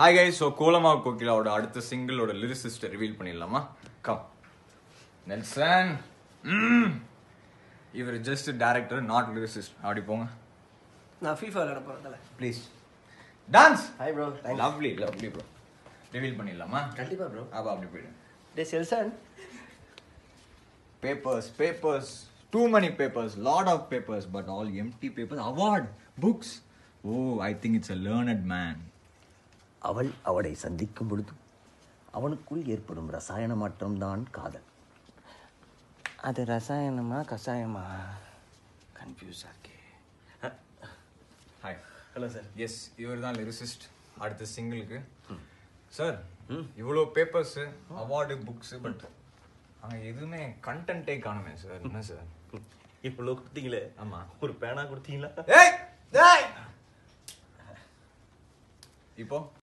Hi guys so Kolamaavu கோகிலாவோட அடுத்த சிங்கிளோட லிரிசிஸ்ட்டை ரிவீல் பண்ணிடலாமா கம் நெல்சன் இவர் ஜஸ்ட் டேரக்டர் நாட் லிரிசிஸ்ட் அப்படி போங்க நான் ஃபீஃபா விளையாட போகிறேன் தலை please dance hi bro thanks lovely lovely bro reveal பண்ணிடலாமா கண்டிப்பா ப்ரோ அப்போ அப்படி போயிடு டே செல்சன் papers papers too many papers lot of papers but all empty papers award books oh i think it's a learned man அவள் அவளை சந்திக்கும் பொழுது அவனுக்குள் ஏற்படும் ரசாயன மாற்றம்தான் காதல் அது ரசாயனமா கஷாயமா கன்ஃபியூஸாக இருக்கே hi ஹலோ சார் எஸ் இவர் தான் லிரிசிஸ்ட் அடுத்த சிங்கிளுக்கு சார் இவ்வளோ பேப்பர்ஸ் அவார்டு புக்ஸ் பட் அங்கே எதுவுமே கண்டென்ட்டே காணுமே சார் என்ன சார் இவ்வளோ கொடுத்தீங்களே ஆமா. ஒரு பேனா கொடுத்தீங்களா ஏய் ஏய் இப்போ